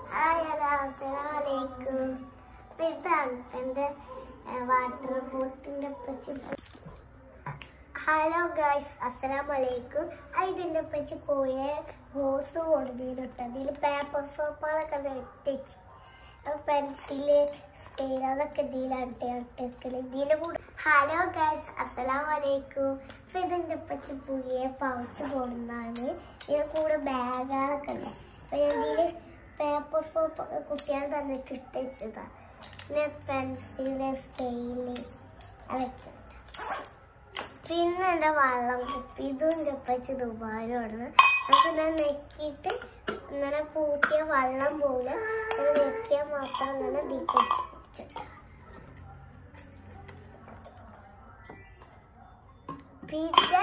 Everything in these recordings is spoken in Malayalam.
ഹായ് ഹലോ അസ്സലാമലൈക്കും ഇതാണ് എൻ്റെ വാട്ടർ ബോട്ടിൻ്റെ പച്ച ഹലോ ഗായ്സ് അസ്സലാമലൈക്കും ഇതിൻ്റെ പച്ച പോയ റോസ് കൊടുത്തിട്ട് ഇതിൽ പേപ്പർ സോപ്പുകളൊക്കെ വെട്ടിച്ച് പെൻസില് സ്കെയിൽ അതൊക്കെ ഇതിലാണ് ഇട്ടേക്കല് ഇതിൽ കൂടെ ഹലോ ഗൈസ് അസ്സലാമലൈക്കും അപ്പൊ ഇതിൻ്റെ പച്ച പുതിയ പൗച്ച് പോകുന്നതാണ് ഇതിൽ കൂടെ ബാഗുകളൊക്കെ ഉണ്ട് അപ്പൊ ഇതിൽ പേപ്പർ സോപ്പ് കുട്ടികൾ തന്നെ ഇട്ട് വെച്ചതാണ് പിന്നെ പെൻസില് സ്കെയില് അതൊക്കെ ഉണ്ട് പിന്നെ എൻ്റെ വെള്ളം കുപ്പി ഇതും എൻ്റെ പച്ച ദുബായിലാണ് നമുക്ക് ഞാൻ നെക്കിയിട്ട് ഇങ്ങനെ കൂട്ടിയ വെള്ളം പോലെ അത് നെക്കിയാൽ മാത്രം ഇങ്ങനെ ദീപിച്ചിട്ട് പിന്നെ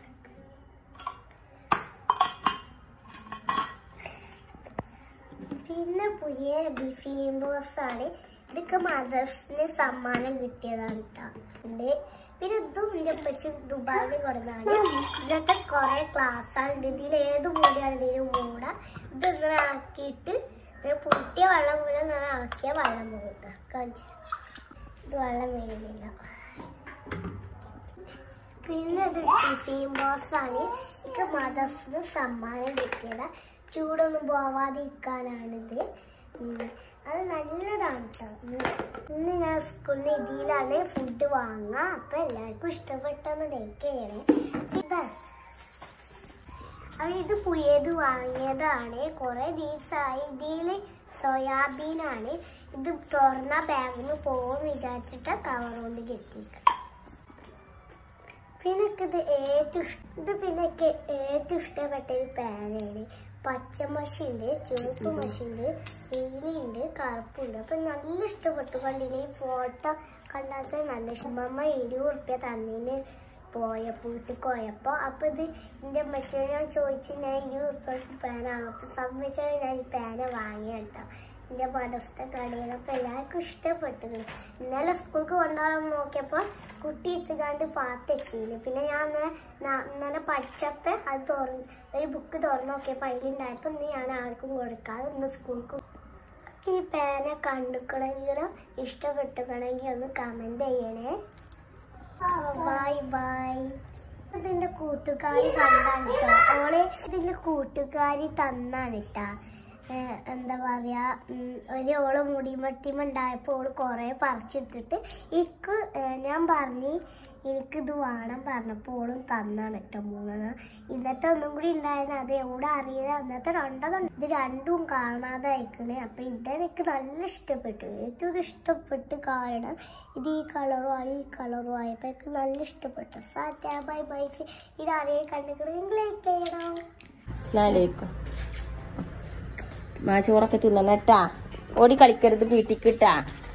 പിന്നെ പുതിയ ഡിഫീം ബോക്സ് ആണ് ഇതൊക്കെ മദേഴ്സിന് സമ്മാനം കിട്ടിയതാണ് കേട്ടോ ഉണ്ട് പിന്നെ ഇതും എൻ്റെ പച്ച ദുബായിൽ കൊടുന്നതാണ് ഇന്നത്തെ കുറെ ക്ലാസ് ആണ് ഇതിൽ ഏത് മൂടിയാണ് ഇതിൽ മൂട ഇതിങ്ങനെ ആക്കിയിട്ട് ഇങ്ങനെ പൊട്ടിയ വെള്ളം പോലെ ഇങ്ങനെ ആക്കിയ വെള്ളം പോകുക കാണിച്ചു ഇത് വെള്ളം വീഴുന്നില്ല പിന്നെ ഇത് ടിഫിൻ ബോക്സ് ആണ് എനിക്ക് മദർസിന് സമ്മാനം കിട്ടിയത് ചൂടൊന്നും പോവാതിരിക്കാനാണിത് ഉം. അത് നല്ലതാണ് കേട്ടോ ഇന്ന് ഞാൻ സ്കൂളിൽ ഇതിലാണ് ഫുഡ് വാങ്ങുക അപ്പൊ എല്ലാവർക്കും ഇഷ്ടപ്പെട്ടെന്ന് ലൈക്ക് ചെയ്യണേ ഇതാണ് അപ്പൊ ഇത് പുതിയത് വാങ്ങിയതാണ് കുറെ ദിവസമായി ഇതിൽ സോയാബീനാണ് ഇത് തുറന്ന ബാഗിൽ പോകും വിചാരിച്ചിട്ട് കവർ കൊണ്ട് കെട്ടിയിരിക്കണം പിന്നെ എനിക്ക് ഇത് ഏറ്റവും ഇഷ്- ഇത് പിന്നെ എനിക്ക് ഏറ്റവും ഇഷ്ടപ്പെട്ട ഒരു പാനയാണ് പച്ച മഷിയുണ്ട് ചുവപ്പ് മഷിയുണ്ട് നീലയുണ്ട് കറുപ്പുണ്ട് അപ്പൊ നല്ല ഇഷ്ടപ്പെട്ടു കണ്ടില്ലേ ഈ ഫോട്ടോ കണ്ടാൽ നല്ല ഇഷ്ടം അമ്മ ഇരുപത് ഉറുപ്പ്യ തന്നീന് പോയപ്പോ വീട്ടിൽ പോയപ്പോ അപ്പൊ ഇത് എന്റെ മനുഷ്യനെ ഞാൻ ചോദിച്ചു ഞാൻ ഇരുപത് ഉറുപ്പ്യ പാനാണ് അപ്പൊ സമ്മതിച്ചാൽ ഞാൻ ഈ പാന വാങ്ങിയ കേട്ടോ എന്റെ മതസ്ഥ കടയിൽ അപ്പൊ എല്ലാവർക്കും ഇഷ്ടപ്പെട്ടത് ഇന്നലെ സ്കൂൾക്ക് കൊണ്ടുപോകാൻ നോക്കിയപ്പോ കുട്ടി എത്തുകാണ്ട് പാത്ത് വെച്ചില്ല പിന്നെ ഞാൻ ഇന്നലെ ന- ഇന്നലെ പഠിച്ചപ്പോ അത് തുറന്ന് ഒരു ബുക്ക് തുറന്ന് നോക്കിയപ്പോ അതിലുണ്ടായപ്പോ ഇന്ന് ഞാൻ ആർക്കും കൊടുക്കാതെ ഇന്ന് സ്കൂൾക്ക് ഈ പേന കണ്ടുക്കണമെങ്കിലോ ഇഷ്ടപ്പെട്ടുക്കണമെങ്കിൽ ഒന്ന് കമന്റ് ചെയ്യണേ ബൈ ബൈ ഇതിന്റെ കൂട്ടുകാരി കണ്ടാണ് കേട്ടോ ഓള് ഇതിന്റെ കൂട്ടുകാരി തന്നാണ് കേട്ടാ ഏഹ് എന്താ പറയാ ഉം, ഒരു ഓള് മുടിമട്ടിമ ഉണ്ടായപ്പോ ഓള് കൊറേ പറിച്ചിട്ടിട്ട് ഇക്ക് ഏഹ് ഞാൻ പറഞ്ഞ് എനിക്കിത് വേണം പറഞ്ഞപ്പോ ഓളും തന്നാണ് കേട്ടോ മൂന്നെണ്ണം ഇന്നത്തെ ഒന്നും കൂടി ഉണ്ടായിരുന്നു അത് എവിടെ അറിയില്ല അന്നത്തെ രണ്ടെണ്ണം ഇത് രണ്ടും കാണാതെ അയക്കണേ അപ്പൊ ഇതെനിക്ക് നല്ല ഇഷ്ടപ്പെട്ടു ഏറ്റവും ഇഷ്ടപ്പെട്ട് കാരണം ഇത് ഈ കളറും ആയി ഈ കളറും ആയപ്പോ എനിക്ക് നല്ല ഇഷ്ടപ്പെട്ടു സാറ്റാ ബൈ ബൈ ഇത് അറിയാൻ കണ്ടിട്ടുണ്ടെങ്കിൽ ലൈക്ക് ചെയ്യണം അസ്സലാമലൈക്കും മാ ചോറൊക്കെ തിന്നണട്ടാ ഓടി കളിക്കരുത് വീട്ടിക്കിട്ടാ